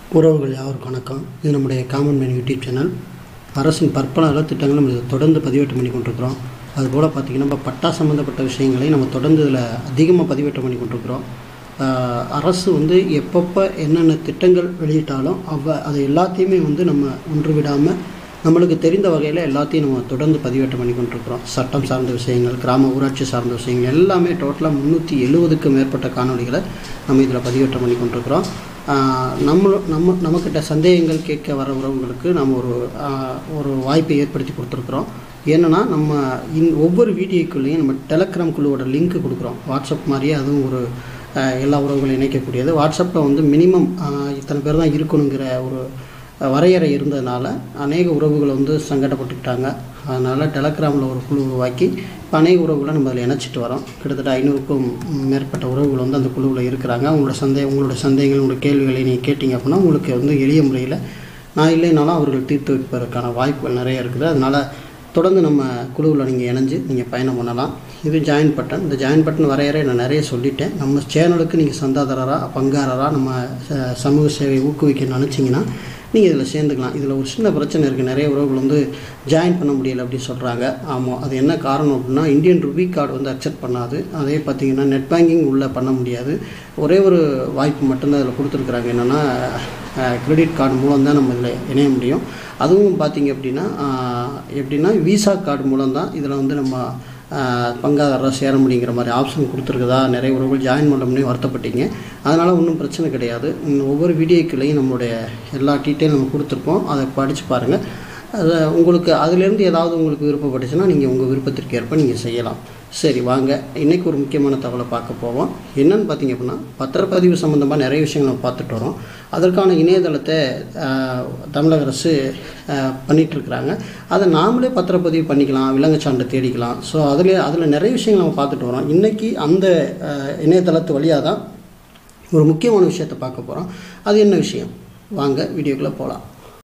உறவுகள் யாவருக்கும் வணக்கம் இது நம்முடைய காமன் மேன் யூடியூப் சேனல் அரசின் பற்பல நலத்திட்டங்களை நம்ம இதில் தொடர்ந்து பதிவேற்றம் பண்ணி கொண்டிருக்கிறோம் அதுபோல் பார்த்திங்கன்னா நம்ம பட்டா சம்மந்தப்பட்ட விஷயங்களை நம்ம தொடர்ந்து இதில் அதிகமாக பதிவேற்றம் பண்ணி கொண்டிருக்கிறோம் ஆஹ் அரசு வந்து எப்பப்போ என்னென்ன திட்டங்கள் வெளியிட்டாலும் அவ அதை எல்லாத்தையுமே வந்து நம்ம ஒன்று விடாமல் நம்மளுக்கு தெரிந்த வகையில் எல்லாத்தையும் நம்ம தொடர்ந்து பதிவேற்றம் பண்ணி கொண்டிருக்கிறோம் சட்டம் சார்ந்த விஷயங்கள் கிராம ஊராட்சி சார்ந்த விஷயங்கள் எல்லாமே டோட்டலாக முந்நூற்றி எழுபதுக்கும் மேற்பட்ட காணொளிகளை நம்ம இதில் பதிவேற்றம் பண்ணி கொண்டிருக்கிறோம் ஆஹ் நம்ம நம்ம நம்மக்கிட்ட சந்தேகங்கள் கேட்க வர உறவுங்களுக்கு நம்ம ஒரு ஆஹ் ஒரு வாய்ப்பை ஏற்படுத்தி கொடுத்துருக்குறோம் ஏன்னா நம்ம இன் ஒவ்வொரு வீடியோக்குள்ளேயும் நம்ம டெலகிராம் குழுவோட லிங்க் கொடுக்குறோம் வாட்ஸ்அப் மாதிரியே அதுவும் ஒரு ஆஹ் எல்லா உறவுகளையும் இணைக்கக்கூடியது வாட்ஸ்அப்பில் வந்து மினிமம் இத்தனை பேர் தான் இருக்கணுங்கிற ஒரு வரையறை இருந்ததுனால அநேக உறவுகள் வந்து சங்கடப்பட்டுக்கிட்டாங்க அதனால் டெலகிராமில் ஒரு குழு உருவாக்கி இப்போ அநேக உறவுகளை நம்ம அதில் இணைச்சிட்டு வரோம் கிட்டத்தட்ட ஐநூறுக்கும் மேற்பட்ட உறவுகள் வந்து அந்த குழுவில் இருக்கிறாங்க உங்களோட சந்தேகம் உங்களோட சந்தேகங்கள் உங்களோட கேள்விகளை நீங்கள் கேட்டிங்க அப்படின்னா உங்களுக்கு வந்து எளிய முறையில் நான் இல்லைனாலும் அவர்கள் தீர்த்து வைப்பதற்கான வாய்ப்புகள் நிறைய இருக்குது அதனால் தொடர்ந்து நம்ம குழுவில் நீங்கள் இணைஞ்சு நீங்கள் பயணம் பண்ணலாம் இது ஜாயின் பட்டன் இந்த ஜாயின் பட்டன் வரையறை நான் நிறைய சொல்லிட்டேன் நம்ம சேனலுக்கு நீங்கள் சந்தாதாரராக பங்காரராக நம்ம ச- சமூக சேவை ஊக்குவிக்க நினச்சிங்கன்னா நீங்கள் இதில் சேர்ந்துக்கலாம் இதில் ஒரு சின்ன பிரச்சனை இருக்குது நிறைய உறவுகள் வந்து ஜாயின் பண்ண முடியல அப்படின்னு சொல்கிறாங்க ஆமாம் அது என்ன காரணம் அப்படின்னா இந்தியன் ருபி கார்டு வந்து அக்செப்ட் பண்ணாது அதே பார்த்தீங்கன்னா நெட் பேங்கிங் உள்ளே பண்ண முடியாது ஒரே ஒரு வாய்ப்பு மட்டும்தான் இதில் கொடுத்துருக்குறாங்க என்னென்னா கிரெடிட் கார்டு மூலம் தான் நம்ம இதில் இணைய முடியும் அதுவும் பார்த்தீங்க அப்படின்னா ஆஹ், எப்படின்னா விசா கார்டு மூலம் தான் இதில் வந்து நம்ம ஆஹ், பங்காளராக சேர முடியுங்கிற மாதிரி ஆப்ஷன் கொடுத்துருக்குதா நிறைய உறவுகள் ஜாயின் பண்ண முடியும் வருத்தப்பட்டீங்க அதனால் ஒன்றும் பிரச்சனை கிடையாது இன்னும் ஒவ்வொரு வீடியோக்குள்ளேயும் நம்மளுடைய எல்லா டீட்டெயில் நம்ம கொடுத்துருப்போம் அதை படித்து பாருங்கள் அது உங்களுக்கு அதுலேருந்து ஏதாவது உங்களுக்கு விருப்பப்பட்டுச்சுன்னா நீங்கள் உங்கள் விருப்பத்திற்கு ஏற்ப நீங்கள் செய்யலாம் சரி வாங்க இன்றைக்கி ஒரு முக்கியமான தகவலை பார்க்க போவோம் என்னன்னு பார்த்தீங்க அப்படின்னா பத்திரப்பதிவு சம்மந்தமாக நிறைய விஷயங்கள் நம்ம பார்த்துட்டு வரோம் அதற்கான இணையதளத்தை ஆஹ், தமிழக அரசு ஆஹ், பண்ணிட்டு இருக்கிறாங்க அதை நாமளே பத்திரப்பதிவு பண்ணிக்கலாம் விலங்கு சான்று தேடிக்கலாம் ஸோ அதில் அதில் நிறைய விஷயங்கள் நம்ம பார்த்துட்டு வரோம் இன்றைக்கி அந்த ஆஹ், இணையதளத்து வழியாக தான் ஒரு முக்கியமான விஷயத்தை பார்க்க போகிறோம் அது என்ன விஷயம் வாங்க வீடியோக்குள்ளே போகலாம்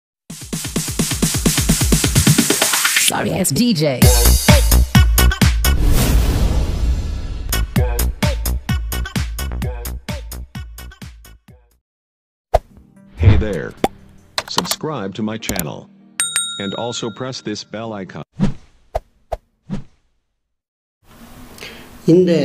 Sorry ass DJ. Hey there. Subscribe to my channel. And also press this bell icon. இந்த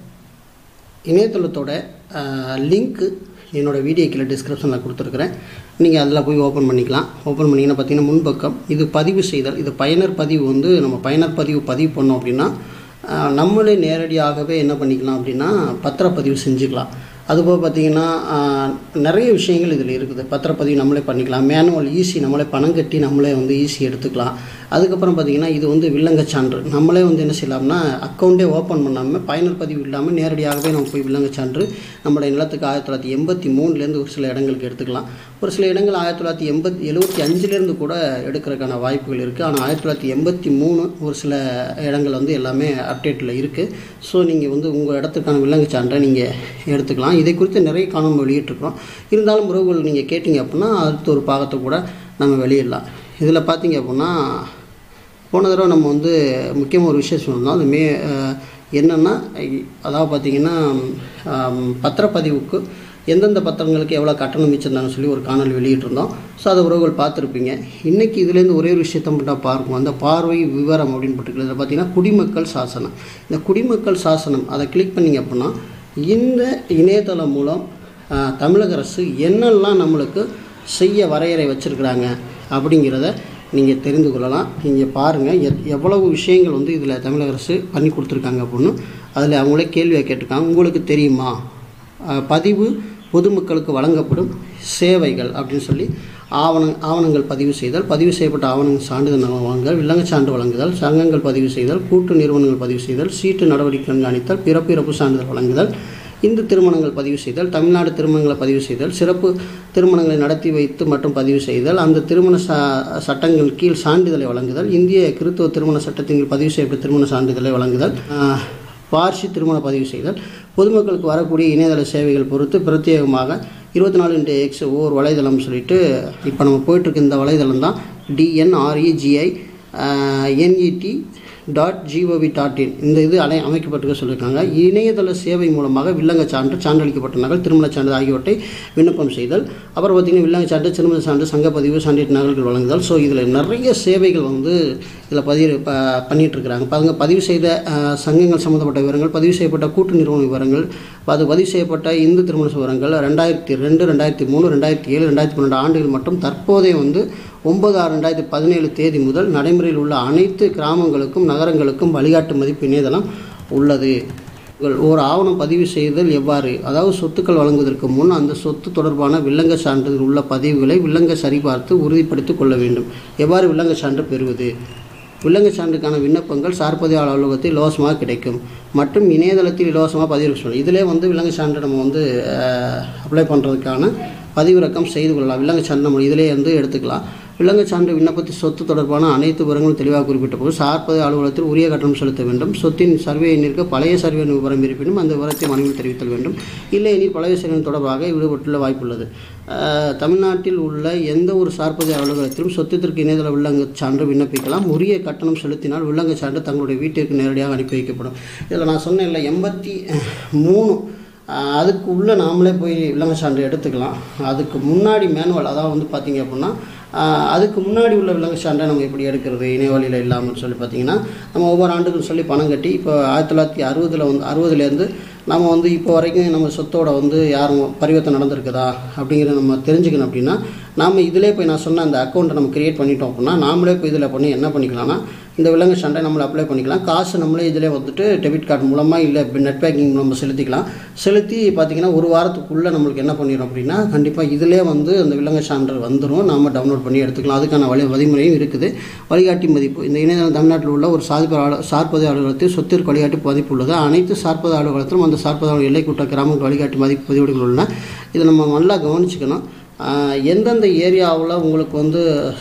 இணையதளத்தோட லிங்க்கு என்னோடய வீடியோ கீழே டிஸ்கிரிப்ஷனில் கொடுத்துருக்குறேன் நீங்கள் அதில் போய் ஓப்பன் பண்ணிக்கலாம் ஓப்பன் பண்ணிங்கன்னா பார்த்தீங்கன்னா முன்பக்கம் இது பதிவு செய்தல் இது பயனர் பதிவு வந்து நம்ம பயனர் பதிவு பதிவு பண்ணோம் அப்படின்னா ஆஹ், நம்மளே நேரடியாகவே என்ன பண்ணிக்கலாம் அப்படின்னா பத்திரப்பதிவு செஞ்சுக்கலாம் அதுபோக பார்த்தீங்கன்னா ஆஹ், நிறைய விஷயங்கள் இதில் இருக்குது பத்திரப்பதிவு நம்மளே பண்ணிக்கலாம் மேனுவல் ஈஸி நம்மளே பணம் கட்டி நம்மளே வந்து ஈஸி எடுத்துக்கலாம் அதுக்கப்புறம் பார்த்தீங்கன்னா இது வந்து வில்லங்க சான்று நம்மளே வந்து என்ன செய்யலாம்னா அக்கௌண்ட்டே ஓப்பன் பண்ணாமல் பயனர் பதிவு இல்லாமல் நேரடியாகவே நம்ம போய் வில்லங்க சான்று நம்மளுடைய நிலத்துக்கு ஆயிரத்தி தொள்ளாயிரத்தி எண்பத்தி மூணுலேருந்து ஒரு சில இடங்களுக்கு எடுத்துக்கலாம் ஒரு சில இடங்கள் ஆயிரத்தி தொள்ளாயிரத்தி எண்பத்தி எழுபத்தி அஞ்சுலேருந்து கூட எடுக்கிறதுக்கான வாய்ப்புகள் இருக்குது ஆனால் ஆயிரத்தி தொள்ளாயிரத்தி எண்பத்தி மூணு ஒரு சில இடங்கள் வந்து எல்லாமே அப்டேட்டில் இருக்குது ஸோ நீங்கள் வந்து உங்கள் இடத்துக்கான வில்லங்கு சான்றை நீங்கள் எடுத்துக்கலாம் இதை குறித்து நிறைய காணொலி வெளியிட்டிருக்கிறோம் இருந்தாலும் உறவுகள் நீங்கள் கேட்டிங்க அப்படின்னா அடுத்த ஒரு பாகத்தை கூட நம்ம வெளியிடலாம் இதில் பார்த்தீங்க அப்படின்னா போன தடவை நம்ம வந்து முக்கியமாக ஒரு விஷயம் சொன்னோம் அது மே அஹ், என்னன்னா இ- அதாவது பார்த்தீங்கன்னா ஆம், பத்திரப்பதிவுக்கு எந்தெந்த பத்திரங்களுக்கு எவ்வளோ கட்டணம் மிச்சிருந்தாங்கன்னு சொல்லி ஒரு காணொலி வெளியிட்டிருந்தோம் ஸோ அதை உறவுகள் பார்த்துருப்பீங்க இன்றைக்கி இதுலேருந்து ஒரே ஒரு விஷயத்தை மட்டும் பார்க்கும் அந்த பார்வை விவரம் அப்படின்னு போட்டுருக்கு இதில் பார்த்தீங்கன்னா குடிமக்கள் சாசனம் இந்த குடிமக்கள் சாசனம் அதை கிளிக் பண்ணிங்க அப்படின்னா இந்த இணையதளம் மூலம் ஆஹ், தமிழக அரசு என்னெல்லாம் நம்மளுக்கு செய்ய வரையறை வச்சுருக்குறாங்க அப்படிங்கிறத நீங்கள் தெரிந்து கொள்ளலாம் நீங்கள் பாருங்கள் எத் எவ்வளவு விஷயங்கள் வந்து இதில் தமிழக அரசு பண்ணி கொடுத்துருக்காங்க அப்படின்னு அதில் அவங்களே கேள்வியை கேட்டிருக்காங்க உங்களுக்கு தெரியுமா ஆஹ், பதிவு பொதுமக்களுக்கு வழங்கப்படும் சேவைகள் அப்படின்னு சொல்லி ஆவண ஆவணங்கள் பதிவு செய்தல் பதிவு செய்யப்பட்ட ஆவணங்கள் சான்றிதழ் வழங்குதல் வில்லங்கச் சான்று வழங்குதல் சங்கங்கள் பதிவு செய்தல் கூட்டு நிறுவனங்கள் பதிவு செய்தல் சீட்டு நடவடிக்கை கண்காணித்தல் பிறப்பு இறப்பு சான்றிதழ் வழங்குதல் இந்து திருமணங்கள் பதிவு செய்தல் தமிழ்நாடு திருமணங்களை பதிவு செய்தல் சிறப்பு திருமணங்களை நடத்தி வைத்து மற்றும் பதிவு செய்தல் அந்த திருமண ச சட்டங்கள் கீழ் சான்றிதழை வழங்குதல் இந்திய கிறித்துவ திருமண சட்டத்தின் கீழ் பதிவு செய்யப்பட்ட திருமண சான்றிதழை வழங்குதல் ஆஹ், பார்சி திருமண பதிவு செய்தல் பொதுமக்களுக்கு வரக்கூடிய இணையதள சேவைகள் பொறுத்து பிரத்யேகமாக இருபத்தி நாலு இன்ட்டு எக்ஸ் ஓர் வலைதளம் சொல்லிட்டு இப்போ நம்ம போயிட்டுருக்க இந்த வலைதளம் தான் TNREGI NET dot GOV dot IN இந்த இது அலை அமைக்கப்பட்டிருக்க சொல்லியிருக்காங்க இணையதள சேவை மூலமாக வில்லங்க சான்று சான்றளிக்கப்பட்ட நகல் திருமண சான்று ஆகியவற்றை விண்ணப்பம் செய்தல் அப்புறம் பார்த்திங்கன்னா வில்லங்க சான்று திருமண சான்று சங்கப்பதிவு சான்றிதழ் நகல்கள் வழங்குதல் ஸோ இதில் நிறைய சேவைகள் வந்து இதில் பதிவு ப பண்ணிகிட்ருக்கிறாங்க பாருங்க பதிவு செய்த அஹ், சங்கங்கள் சம்மந்தப்பட்ட விவரங்கள் பதிவு செய்யப்பட்ட கூட்டு நிறுவன விவரங்கள் அது பதிவு செய்யப்பட்ட இந்து திருமண விவரங்கள் ரெண்டாயிரத்தி ரெண்டு ரெண்டாயிரத்தி மூணு ரெண்டாயிரத்தி ஏழு ரெண்டாயிரத்தி பன்னெண்டு ஆண்டுகள் மற்றும் தற்போதைய வந்து ஒன்பது ஆறு ரெண்டாயிரத்தி பதினேழு தேதி முதல் நடைமுறையில் உள்ள அனைத்து கிராமங்களுக்கும் நகரங்களுக்கும் வழிகாட்டு மதிப்பு இணையதளம் உள்ளது உங்கள் ஒரு ஆவணம் பதிவு செய்தல் எவ்வாறு அதாவது சொத்துக்கள் வழங்குவதற்கு முன் அந்த சொத்து தொடர்பான வில்லங்க சான்றிதழ் உள்ள பதிவுகளை வில்லங்க சரிபார்த்து உறுதிப்படுத்திக் கொள்ள வேண்டும் எவ்வாறு வில்லங்க சான்று பெறுவது வில்லங்க சான்றுக்கான விண்ணப்பங்கள் சார்பதிவாளர் அலுவலகத்தில் இலவசமாக கிடைக்கும் மற்றும் இணையதளத்தில் இலவசமாக பதிவிறக்கம் சொல்லலாம் இதிலே வந்து வில்லங்க சான்று நம்ம வந்து அப்ளை பண்ணுறதுக்கான பதிவிறக்கம் செய்து கொள்ளலாம் வில்லங்க சான்று நம்ம இதிலே வந்து எடுத்துக்கலாம் வில்லங்க சான்று விண்ணப்பத்தில் சொத்து தொடர்பான அனைத்து விவரங்களும் தெளிவாக குறிப்பிட்ட போது சார்பதி அலுவலகத்தில் உரிய கட்டணம் செலுத்த வேண்டும் சொத்தின் சர்வே எண்ணிற்கு பழைய சர்வே எண் விவரம் இருப்பினும் அந்த விவரத்தை மனுவில் தெரிவித்தல் வேண்டும் இல்லை எனில் பழைய சர்வே எண் தொடர்பாக விடுபட்டுள்ள வாய்ப்புள்ளது அஹ், தமிழ்நாட்டில் உள்ள எந்த ஒரு சார்பதி அலுவலகத்திலும் சொத்திற்கு இணையதள வில்லங்க சான்று விண்ணப்பிக்கலாம் உரிய கட்டணம் செலுத்தினால் வில்லங்க சான்று தங்களுடைய வீட்டிற்கு நேரடியாக அனுப்பி வைக்கப்படும் இதில் நான் சொன்னேன்ல எண்பத்தி மூணு ஆஹ் அதுக்கு உள்ளே நாமளே போய் வில்லங்க சான்று எடுத்துக்கலாம் அதுக்கு முன்னாடி மேனுவல் அதாவது வந்து பார்த்தீங்க அப்படின்னா ஆஹ் அதுக்கு முன்னாடி உள்ள வில்லங்க சான்றை நம்ம எப்படி எடுக்கிறது இணையவழியில் இல்லாமல் சொல்லி பார்த்தீங்கன்னா நம்ம ஒவ்வொரு ஆண்டுக்கும் சொல்லி பணம் கட்டி இப்போ ஆயிரத்தி தொள்ளாயிரத்தி அறுபதில் வந்து அறுபதுலேருந்து நம்ம வந்து இப்போ வரைக்கும் நம்ம சொத்தோட வந்து யாரும் பரிவர்த்தனை நடந்திருக்குதா அப்படிங்கிறத நம்ம தெரிஞ்சுக்கணும் அப்படின்னா நாம் இதிலே போய் நான் சொன்ன அந்த அக்கௌண்ட்டை நம்ம கிரியேட் பண்ணிட்டோம் அப்படின்னா நாமளே போய் இதில் பண்ணி என்ன பண்ணிக்கலாம்னா இந்த விலங்கு சண்டை நம்மளை அப்ளை பண்ணிக்கலாம் காசு நம்மளே இதிலே வந்துட்டு டெபிட் கார்டு மூலமாக இல்லை நெட் பேக்கிங் நம்ம செலுத்திக்கலாம் செலுத்தி பார்த்தீங்கன்னா ஒரு வாரத்துக்குள்ளே நம்மளுக்கு என்ன பண்ணிடும் அப்படின்னா கண்டிப்பாக இதிலே வந்து அந்த விலங்கு சான்று வந்துடும் நாம் டவுன்லோட் பண்ணி எடுத்துக்கலாம் அதுக்கான வழி வழிமுறையும் இருக்குது வழிகாட்டி மதிப்பு இந்த இணையதளம் தமிழ்நாட்டில் உள்ள ஒரு சாதிப்பு சார்பது அலுவலகத்தில் சொத்திற்கு வழிகாட்டி மதிப்பு உள்ளது அனைத்து சார்பது அலுவலகத்திலும் அந்த சார்பது அலுவலக எல்லைக்குட்ட கிராமங்களுக்கு வழிகாட்டி மதிப்பு பதிவேடுகள் உள்ளன இதை நம்ம நல்லா கவனிச்சுக்கணும் ஆஹ் எந்தெந்த ஏரியாவில் உங்களுக்கு வந்து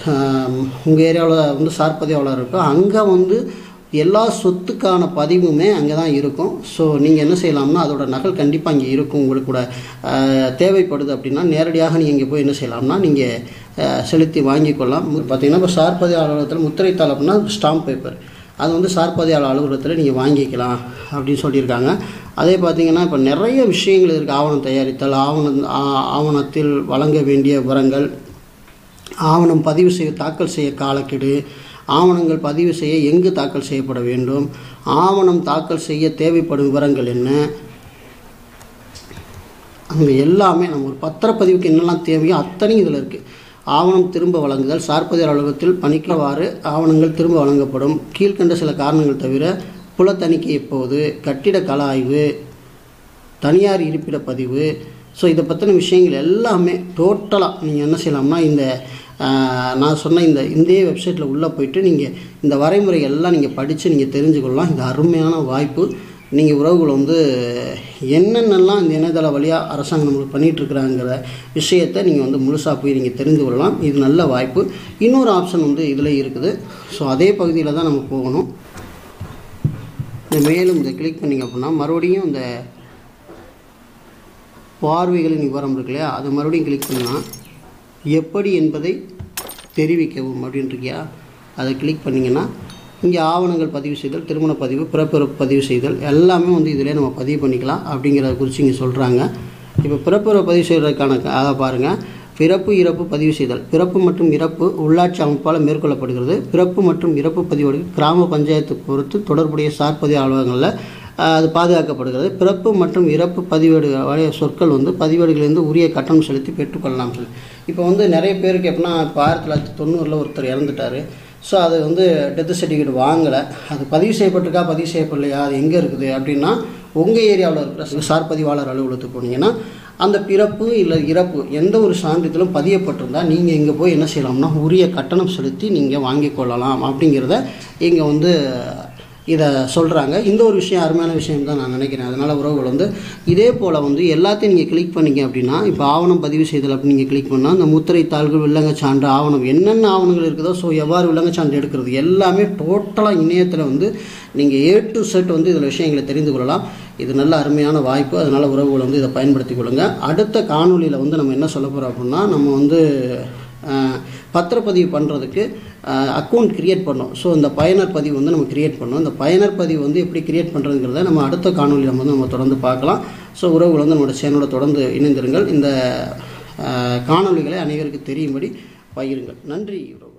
உங்கள் ஏரியாவில் வந்து சார் பதிவாளர் இருக்கோ அங்கே வந்து எல்லா சொத்துக்கான பதிவுமே அங்கே தான் இருக்கும் ஸோ நீங்கள் என்ன செய்யலாம்னா அதோட நகல் கண்டிப்பாக அங்கே இருக்கும் உங்களுக்கு கூட ஆஹ் தேவைப்படுது அப்படின்னா நேரடியாக நீங்கள் இங்கே போய் என்ன செய்யலாம்னா நீங்கள் செலுத்தி வாங்கிக்கொள்ளலாம் பார்த்தீங்கன்னா இப்போ சார் பதிவு அலுவலகத்தில் முத்திரைத்தாள் அப்படின்னா ஸ்டாம்ப் பேப்பர் அது வந்து சார்பதியாளர் அலுவலகத்தில் நீங்கள் வாங்கிக்கலாம் அப்படின்னு சொல்லியிருக்காங்க அதே பார்த்தீங்கன்னா இப்போ நிறைய விஷயங்கள் இருக்குது ஆவணம் தயாரித்தல் ஆவணம் ஆ- ஆவணத்தில் வழங்க வேண்டிய விவரங்கள் ஆவணம் பதிவு செய்ய தாக்கல் செய்ய காலக்கெடு ஆவணங்கள் பதிவு செய்ய எங்கு தாக்கல் செய்யப்பட வேண்டும் ஆவணம் தாக்கல் செய்ய தேவைப்படும் விவரங்கள் என்ன அங்கே எல்லாமே நம்ம ஒரு பத்திரப்பதிவுக்கு என்னெல்லாம் தேவையோ அத்தனையும் இதில் இருக்குது ஆவணம் திரும்ப வழங்குதல் சார்பதியார் அலுவலகத்தில் பணிக்கவாறு ஆவணங்கள் திரும்ப வழங்கப்படும் கீழ்க்கண்ட சில காரணங்கள் தவிர புல தணிக்கை எப்போது கட்டிட கல ஆய்வு தனியார் இருப்பிட பதிவு ஸோ இதை பற்றின விஷயங்கள் எல்லாமே டோட்டலாக நீங்கள் என்ன செய்யலாம்னா இந்த ஆஹ், நான் சொன்ன இந்த இந்திய வெப்சைட்டில் உள்ளே போயிட்டு நீங்கள் இந்த வரைமுறை எல்லாம் நீங்கள் படித்து நீங்கள் தெரிஞ்சுக்கொள்ளலாம் இது அருமையான வாய்ப்பு நீங்கள் உறவுகள் வந்து என்னென்னலாம் இந்த இணையதள வழியாக அரசாங்கம் நம்மளுக்கு பண்ணிகிட்ருக்குறாங்கிற விஷயத்தை நீங்கள் வந்து முழுசாக போய் நீங்கள் தெரிந்து கொள்ளலாம் இது நல்ல வாய்ப்பு இன்னொரு ஆப்ஷன் வந்து இதில் இருக்குது ஸோ அதே பகுதியில் தான் நம்ம போகணும் இந்த மேலும் இதை கிளிக் பண்ணிங்க அப்படின்னா மறுபடியும் இந்த பார்வைகளின் விவரம் இருக்கு இல்லையா அதை மறுபடியும் கிளிக் பண்ணால் எப்படி என்பதை தெரிவிக்கவும் அப்படின்னு இருக்கியா அதை கிளிக் பண்ணிங்கன்னா இங்கே ஆவணங்கள் பதிவு செய்தல் திருமண பதிவு பிறப்பிறப்பு பதிவு செய்தல் எல்லாமே வந்து இதிலே நம்ம பதிவு பண்ணிக்கலாம் அப்படிங்கிறத குறித்து இங்கே சொல்கிறாங்க இப்போ பிறப்பிறப்பு பதிவு செய்வதற்கான க- அதை பாருங்கள் பிறப்பு இறப்பு பதிவு செய்தல் பிறப்பு மற்றும் இறப்பு உள்ளாட்சி அமைப்பால் மேற்கொள்ளப்படுகிறது பிறப்பு மற்றும் இறப்பு பதிவோடு கிராம பஞ்சாயத்து பொறுத்து தொடர்புடைய சார்பதிவு அலுவலகங்களில் ஆஹ், அது பாதுகாக்கப்படுகிறது பிறப்பு மற்றும் இறப்பு பதிவேடு வழிய சொற்கள் வந்து பதிவேடுகளிலிருந்து உரிய கட்டணம் செலுத்தி பெற்றுக்கொள்ளலாம் சொல்லி இப்போ வந்து நிறைய பேருக்கு எப்படின்னா இப்போ ஆயிரத்தி தொள்ளாயிரத்தி தொண்ணூறில் ஒருத்தர் இறந்துட்டார் ஸோ அது வந்து டெத்து சர்டிஃபிகேட் வாங்கலை அது பதிவு செய்யப்பட்டிருக்கா பதிவு செய்யப்படலையா அது எங்கே இருக்குது அப்படின்னா உங்கள் ஏரியாவில் இருக்கிற சார் பதிவாளர் அலுவலகத்துக்கு போனீங்கன்னா அந்த பிறப்பு இல்லை இறப்பு எந்த ஒரு சான்றிதழும் பதியப்பட்டிருந்தால் நீங்கள் இங்கே போய் என்ன செய்யலாம்னா உரிய கட்டணம் செலுத்தி நீங்கள் வாங்கிக் கொள்ளலாம் அப்படிங்கிறத இங்கே வந்து இதை சொல்கிறாங்க இந்த ஒரு விஷயம் அருமையான விஷயம் தான் நான் நினைக்கிறேன் அதனால் உறவுகள் வந்து இதே போல் வந்து எல்லாத்தையும் நீங்கள் கிளிக் பண்ணீங்க அப்படின்னா இப்போ ஆவணம் பதிவு செய்தல் அப்படின்னு நீங்கள் கிளிக் பண்ணால் அந்த முத்திரை தாள்கள் வில்லங்க சான்று ஆவணம் என்னென்ன ஆவணங்கள் இருக்குதோ ஸோ எவ்வாறு வில்லங்க சான்று எடுக்கிறது எல்லாமே டோட்டலாக இணையத்தில் வந்து நீங்கள் ஏ டு செட் வந்து இதில் விஷயங்களை தெரிந்து கொள்ளலாம் இது நல்ல அருமையான வாய்ப்பு அதனால் உறவுகள் வந்து இதை பயன்படுத்தி கொள்ளுங்க அடுத்த காணொளியில் வந்து நம்ம என்ன சொல்ல போகிறோம் அப்படின்னா நம்ம வந்து அஹ், பத்திரப்பதிவு பண்ணுறதுக்கு அக்கௌண்ட் கிரியேட் பண்ணோம் ஸோ இந்த பயனர் பதிவு வந்து நம்ம கிரியேட் பண்ணோம் இந்த பயனர் பதிவு வந்து எப்படி கிரியேட் பண்ணுறதுங்கிறத நம்ம அடுத்த காணொலி நம்ம வந்து நம்ம தொடர்ந்து பார்க்கலாம் ஸோ உறவுகள் வந்து நம்மளோட சேனலோட தொடர்ந்து இணைந்திருங்கள் இந்த அஹ், காணொளிகளை அனைவருக்கு தெரியும்படி பகிருங்கள் நன்றி உறவு